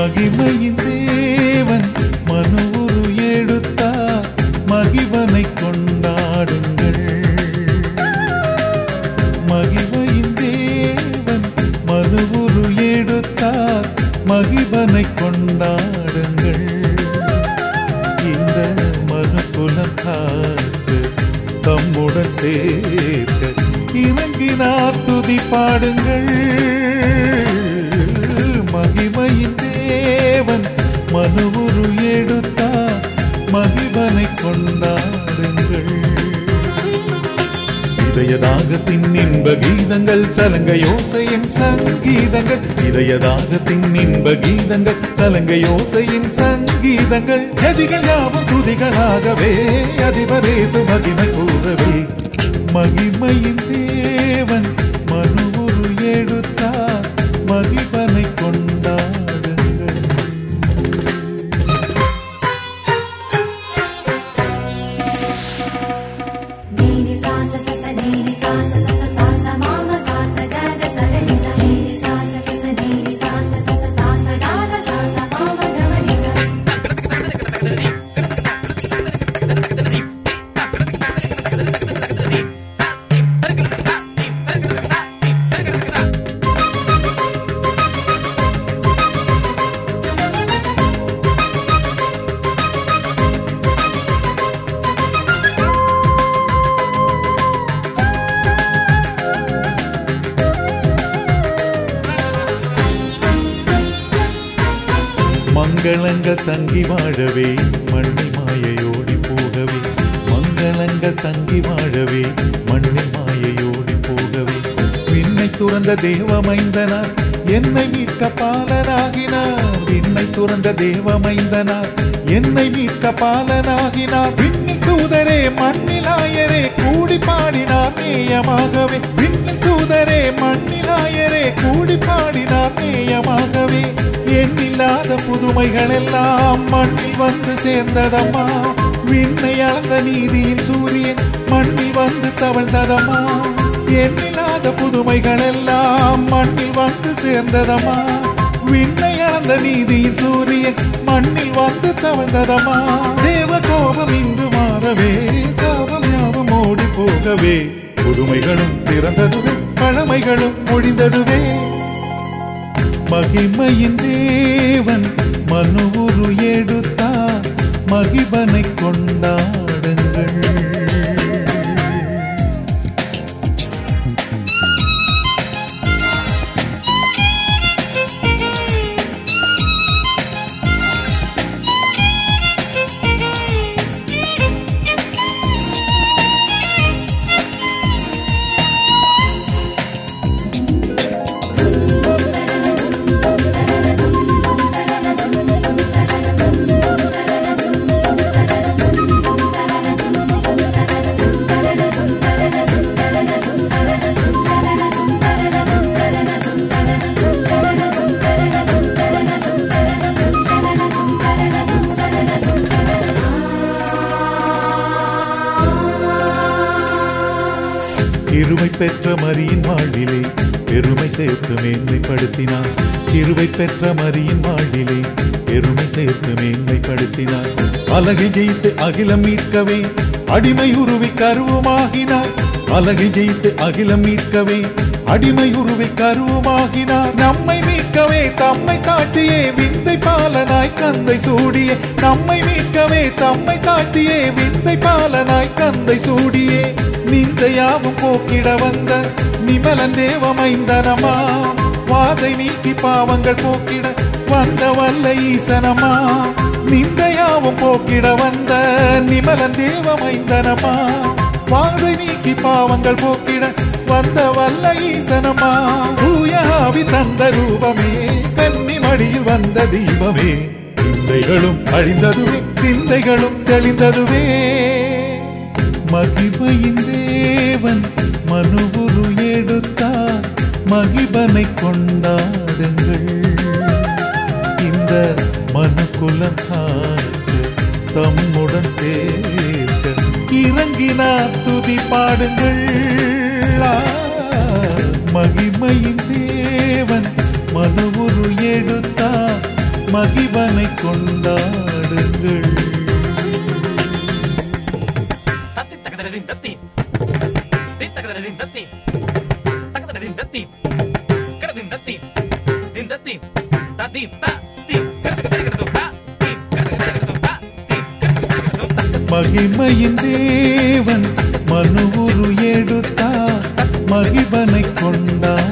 மகிமையின் தேவன் மனு உரு எடுத்தார் மகிவனை கொண்டாடுங்கள் மகிமையின் தேவன் மனு உரு எடுத்தார் மகிவனை கொண்டாடுங்கள் இந்த மனு குலம் காத்து தம்முடன் சேர்க்க இறங்கினார் துதி பாடுங்கள் மகிமையின் தேவன் மனுவுரு எடுத்தார் மகிபனை கொண்டாடுங்கள் இதயதாகத்தின் இன்ப கீதங்கள் சலங்க யோசையின் சங்கீதங்கள் இதயதாகத்தின் இன்ப கீதங்கள் சலங்க யோசையின் சங்கீதங்கள் ஜதிகள் யாவும் துதிகளாகவே அதிபரேசு மகிமை கூறவே மகிமையின் தேவன் மனுவுரு எடுத்தார் மகிபனை கொண்டாடுங்கள் நீனி சாச சச நீனி சாச சச சாச மாம சாச கத சகனி ச நீனி சாச சச நீனி சாச சச சாச கத சாச மாம கவனி ச மங்களங்கள் தங்கி வாழவே மண்ணில் மாயையோடி போகவே மங்களங்கள் தங்கி வாழவே மண்ணில் மாயையோடி போகவே விண்ணை துறந்த தேவமைந்தனார் என்னை மீட்க பாலனாகினார் விண்ணை துறந்த தேவமைந்தனார் என்னை மீட்க பாலனாகினார் விண்ணில் தூதரே மண்ணிலாயரே கூடி பாடினார் நேயமாகவே விண்ணில் தூதரே மண்ணிலாயரே கூடி பாடினார் நேயமாகவே எண்ணில்லாத புதுமைகள் எல்லாம் மண்ணில் வந்து சேர்ந்ததம்மா விண்ணை அளந்த நீதியின் சூரியன் மண்ணில் வந்து தவழ்ந்ததம்மா எண்ணில்லாத புதுமைகள் எல்லாம் மண்ணில் வந்து சேர்ந்ததம்மா விண்ணை அளந்த நீதியின் சூரியன் மண்ணில் வந்து தவழ்ந்ததம்மா தேவ கோபம் இன்று மாறவே சாபம் யாவும் ஓடி போகவே புதுமைகளும் திறந்ததுவே பழமைகளும் ஒழிந்ததுவே மகிமையின் தேவன் மனுவுரு எடுத்தார் மகிபனை கொண்டாடுங்கள் இருமை பெற்ற மரியின் வாழ்விலே பெருமை சேர்த்து மேன்மைப்படுத்தினார் இருவை பெற்ற மரியின் வாழ்விலே பெருமை சேர்த்து மேன்மைப்படுத்தினார் அழகை ஜெயித்து அகிலம் மீட்கவே அடிமை உருவி கருவுமாகினார் அழகை ஜெயித்து அகிலம் மீட்கவே அடிமை உருவி கருவுமாகினார் நம்மை மீட்கவே தம்மை தாட்டியே விந்தை பாலனாய் கந்தை சூடியே நம்மை மீட்கவே தம்மை தாட்டியே விந்தை பாலனாய் கந்தை சூடியே நிந்தையாவும் போக்கிட வந்த நிமலன் தேவமைந்தனமா வாதை நீக்கி பாவங்கள் போக்கிட வந்த வல்ல ஈசனமா நிந்தையாவும் போக்கிட வந்த நிமலன் தேவமைந்தனமா வாதை நீக்கி பாவங்கள் போக்கிட வந்த வல்ல ஈசனமா தூயாவி தந்த ரூபமே கன்னி மடியில் வந்த தீபமே சிந்தைகளும் அழிந்ததுவே சிந்தைகளும் தெளிந்ததுவே மகிமையின் தேவன் மனுவுரு எடுத்தார் மகிபனை கொண்டாடுங்கள் இந்த மனுக்குலம் காக்க தம்முடன் சேர்க்க இறங்கினார் துதி பாடுங்கள் ஆ, மகிமையின் தேவன் மனுவுரு எடுத்தார் மகிபனை கொண்டாடுங்கள் தத்தி தகதரதின் தத்தி தி தகதரதின் தத்தி தகதரதின் தத்தி கடதின் தத்தி தின் தத்தி ததி த தி கடதகதகதது த தி கடதகதகதது த தி கடதகதகதது த மகிமையின் தேவன் மனுவுரு எடுத்தார் மகிபனை கொண்டாடுங்கள்